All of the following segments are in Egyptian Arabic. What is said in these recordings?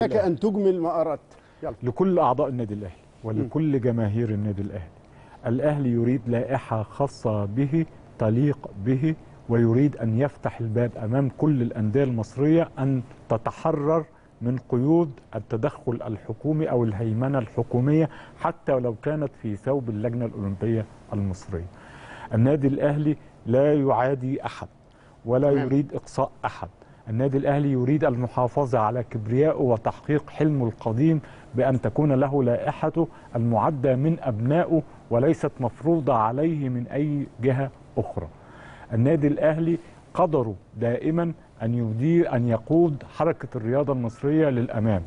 لك الأهلي. ان تجمل ما اردت يلا لكل اعضاء النادي الاهلي ولكل جماهير النادي الاهلي الاهلي يريد لائحه خاصه به تليق به ويريد ان يفتح الباب امام كل الانديه المصريه ان تتحرر من قيود التدخل الحكومي او الهيمنه الحكوميه حتى ولو كانت في ثوب اللجنه الاولمبيه المصريه. النادي الاهلي لا يعادي احد ولا تمام. يريد اقصاء احد. النادي الاهلي يريد المحافظه على كبريائه وتحقيق حلمه القديم بان تكون له لائحته المعده من ابنائه وليست مفروضه عليه من اي جهه اخرى. النادي الاهلي قدره دائما ان يدير ان يقود حركه الرياضه المصريه للامام.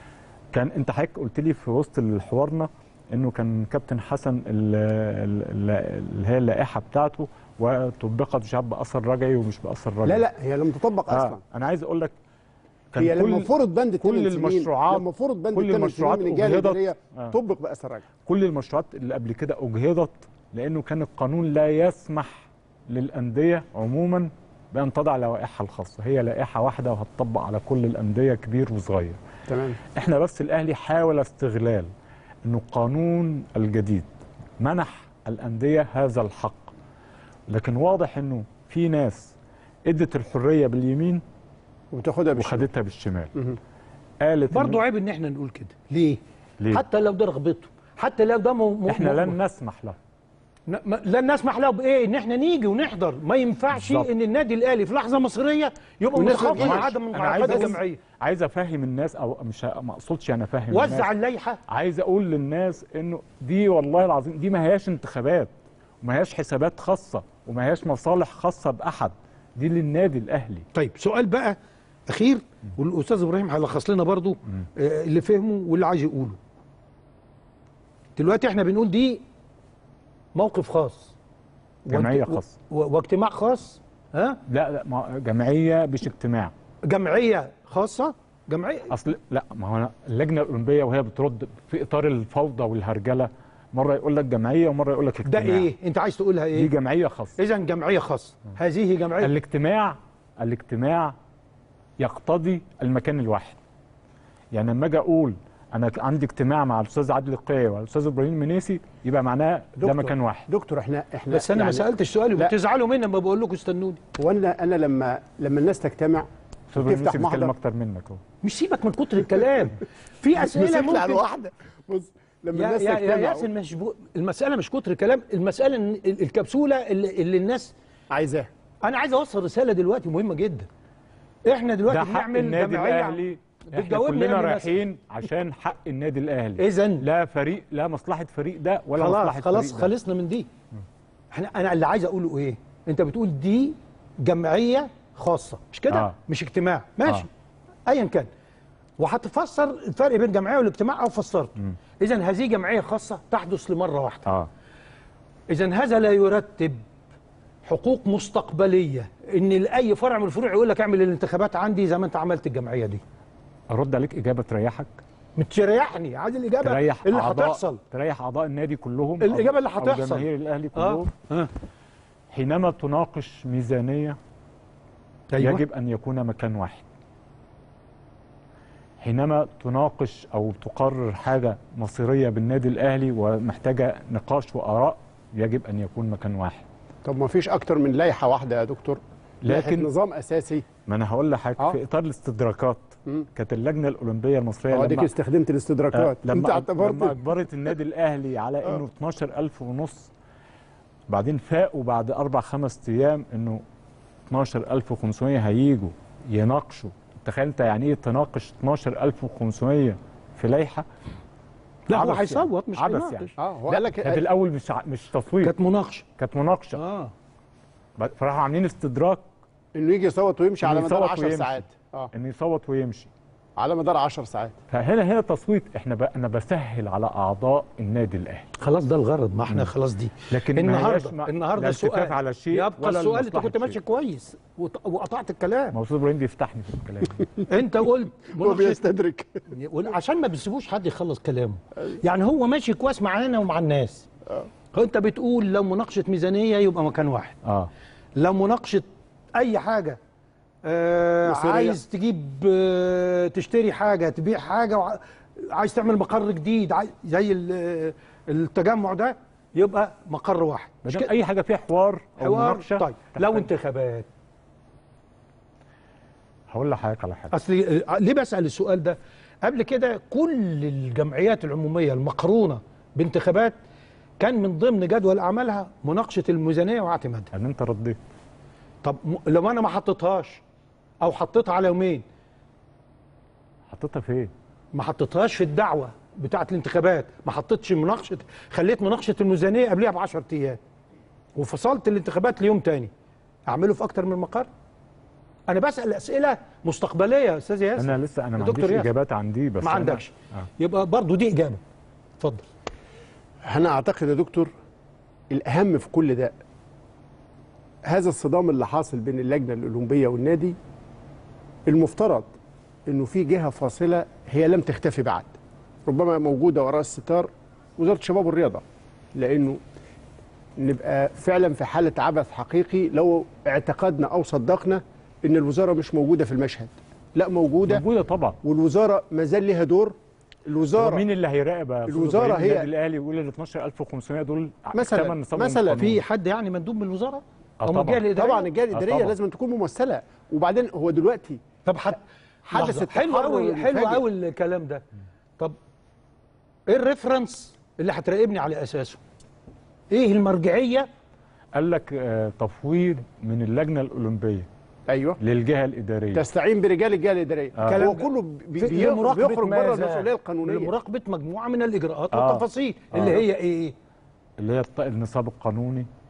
كان انت حضرتك قلت لي في وسط حوارنا انه كان كابتن حسن ال- ال- ال- اللي هي اللائحه بتاعته وطبقت مش عارف باثر رجعي ومش باثر رجعي لا لا هي لم تطبق آه اصلا انا عايز اقول لك كان هي لما كل فرض بند كل الثمان سنين المشروعات- لما فرض بند كل الثمان المشروعات سنين من الجهه أجهضت. الاداريه آه. طبق باثر رجعي كل المشروعات اللي قبل كده اجهضت لانه كان القانون لا يسمح للانديه عموما بان تضع لوائحها الخاصه هي لائحه واحده وهتطبق على كل الانديه كبير وصغير تمام احنا بس الاهلي حاول استغلال انه القانون الجديد منح الانديه هذا الحق لكن واضح انه في ناس ادت الحريه باليمين وتاخدها بالشمال وخدتها بالشمال مهم. قالت برضه إنه عيب ان احنا نقول كده ليه؟ ليه؟ حتى لو ده رغبته حتى لو ده مو مو احنا مو لن نسمح له ن- ما- لن نسمح له بايه؟ ان احنا نيجي ونحضر ما ينفعش بالظبط. ان النادي الاهلي في لحظه مصريه يبقى والناس متخوف من ما تجيش. عدم انا عايز انعقاد أقول- الجمعيه عايز افهم الناس او مش ه- ما اقصدش انا افهم وزع الناس اللائحه عايز اقول للناس انه دي والله العظيم دي ما هياش انتخابات وما هياش حسابات خاصه وما هياش مصالح خاصه باحد دي للنادي الاهلي طيب سؤال بقى اخير والاستاذ ابراهيم هيلخص لنا برضو آه، اللي فهمه واللي عايز يقوله دلوقتي احنا بنقول دي موقف خاص جمعيه وانت- خاصه و- واجتماع خاص ها لا لا ما جمعيه مش اجتماع جمعيه خاصه جمعيه اصل لا ما هو أنا اللجنه الاولمبيه وهي بترد في اطار الفوضى والهرجله مره يقول لك جمعيه ومره يقول لك ده اجتماع ايه انت عايز تقولها دي ايه جمعيه خاصه اذا جمعيه خاصه هذه جمعيه الاجتماع الاجتماع يقتضي المكان الواحد يعني لما اجي اقول انا عندي اجتماع مع الاستاذ عادل القيعي والاستاذ ابراهيم منيسي يبقى معناه ده دكتور. مكان واحد دكتور احنا احنا بس انا ما يعني سالتش سؤالي لا. وبتزعلوا مني لما بقول لكم استنوني وانا انا لما لما الناس تجتمع الاستاذ ابراهيم تفتح منيسي بيتكلم محضر اكتر منك اهو مش سيبك من كتر الكلام في اسئله مسكنا على ممكن واحده بص لما يا الناس يا يا تجتمع ياسر مش بو... المساله مش كتر كلام المساله إن ال- الكبسوله اللي, اللي الناس عايزاها انا عايز اوصل رساله دلوقتي مهمه جدا احنا دلوقتي ده حق بنعمل النادي جمعيه الاهلي احنا بتجاوبني كلنا يعني بس. رايحين عشان حق النادي الاهلي اذا لا فريق لا مصلحه فريق ده ولا خلاص مصلحه خلاص فريق ده. خلصنا من دي احنا انا اللي عايز اقوله ايه انت بتقول دي جمعيه خاصه مش كده آه. مش اجتماع ماشي آه. ايا كان وهتفسر الفرق بين جمعيه والاجتماع او فسرت اذا هذه جمعيه خاصه تحدث لمره واحده اه اذا هذا لا يرتب حقوق مستقبليه ان لاي فرع من الفروع يقول لك اعمل الانتخابات عندي زي ما انت عملت الجمعيه دي ارد عليك اجابه تريحك متريحني عايز الاجابه تريح اللي أعضاء هتحصل تريح اعضاء النادي كلهم الإجابة اللي أو- هتحصل. او جماهير الاهلي آه. كلهم آه. حينما تناقش ميزانيه أيوة. يجب ان يكون مكان واحد حينما تناقش او تقرر حاجه مصيريه بالنادي الاهلي ومحتاجه نقاش واراء يجب ان يكون مكان واحد طب ما فيش اكتر من لائحه واحده يا دكتور لائحة لكن نظام اساسي ما انا هقول لحضرتك آه. في اطار الاستدراكات مم. كانت اللجنه الاولمبيه المصريه اه اديك لما استخدمت آه، الاستدراكات انت لما لما اعتبرت اجبرت النادي الاهلي على انه 12000 ونص بعدين فاقوا بعد اربع خمس ايام انه 12500 هيجوا يناقشوا تخيل انت يعني ايه تناقش 12500 في لائحه لا هو عبث هيصوت مش عبث هيناقش. يعني اه هو لا قال لك كانت الاول مش ع- مش تصويت كانت مناقشه كانت مناقشه اه بعد- فراحوا عاملين استدراك انه يجي يصوت ويمشي على إنه مدار يصوت 10 ويمشي. ساعات اه انه يصوت ويمشي على مدار 10 ساعات فهنا هنا تصويت احنا ب... انا بسهل على اعضاء النادي الاهلي خلاص ده الغرض ما احنا خلاص دي لكن ما هياش النهارده مع- النهارده لا التفاف السؤال على شيء يبقى ولا السؤال انت لمصلحة كنت ماشي شيء. كويس وط- وقطعت الكلام ما استاذ ابراهيم بيفتحني في الكلام انت قلت هو مناقشة- بيستدرك عشان ما بيسيبوش حد يخلص كلامه يعني هو ماشي كويس معانا ومع الناس انت بتقول لو مناقشه ميزانيه يبقى مكان واحد اه لو مناقشه اي حاجه آه مصيرية. عايز تجيب آه تشتري حاجه تبيع حاجه وع- عايز تعمل مقر جديد عايز زي ال- التجمع ده يبقى مقر واحد ما مش دام كده؟ اي حاجه فيها حوار او حوار مناقشه طيب لو تحتاج- انتخابات هقول لحضرتك على حاجه اصل آه، ليه بسال السؤال ده قبل كده كل الجمعيات العموميه المقرونه بانتخابات كان من ضمن جدول اعمالها مناقشه الميزانيه واعتمادها ان انت رديت طب م- لو انا ما حطيتهاش او حطيتها على يومين حطيتها فين ما حطيتهاش في الدعوه بتاعه الانتخابات ما حطيتش مناقشه خليت مناقشه الميزانيه قبلها ب 10 ايام وفصلت الانتخابات ليوم تاني اعمله في اكتر من مقر انا بسال اسئله مستقبليه يا استاذ ياسر انا لسه انا ما دكتور عنديش ياسر. اجابات عن دي بس ما أنا- عندكش آه. يبقى برضو دي اجابه اتفضل انا اعتقد يا دكتور الاهم في كل ده هذا الصدام اللي حاصل بين اللجنه الاولمبيه والنادي المفترض انه في جهه فاصله هي لم تختفي بعد ربما موجوده وراء الستار وزاره الشباب والرياضه لانه نبقى فعلا في حاله عبث حقيقي لو اعتقدنا او صدقنا ان الوزاره مش موجوده في المشهد لا موجوده موجوده طبعا والوزاره ما زال لها دور الوزاره مين اللي هيراقب يا أستاذ الوزارة إبراهيم؟ هي- النادي الاهلي يقول ال 12500 دول مثلاً- ثمن نصابهم مثلاً القانوني. في حد يعني مندوب من الوزاره آه او من طبعاً. الجهه الاداريه طبعا الجهه الاداريه طبعاً. لازم تكون ممثله وبعدين هو دلوقتي طب حد حدث لحظة. حلو التحرر قوي حلو المفاجئ. قوي الكلام ده طب ايه الريفرنس اللي هتراقبني على اساسه ايه المرجعيه قال لك آه، تفويض من اللجنه الاولمبيه ايوه للجهه الاداريه تستعين برجال الجهه الاداريه آه. هو كلام كله بي- في- بي- لمراقبة بيخرج بره ماذا؟ المسؤوليه القانونيه لمراقبه مجموعه من الاجراءات آه. والتفاصيل اللي آه. هي ايه اللي هي الط- النصاب القانوني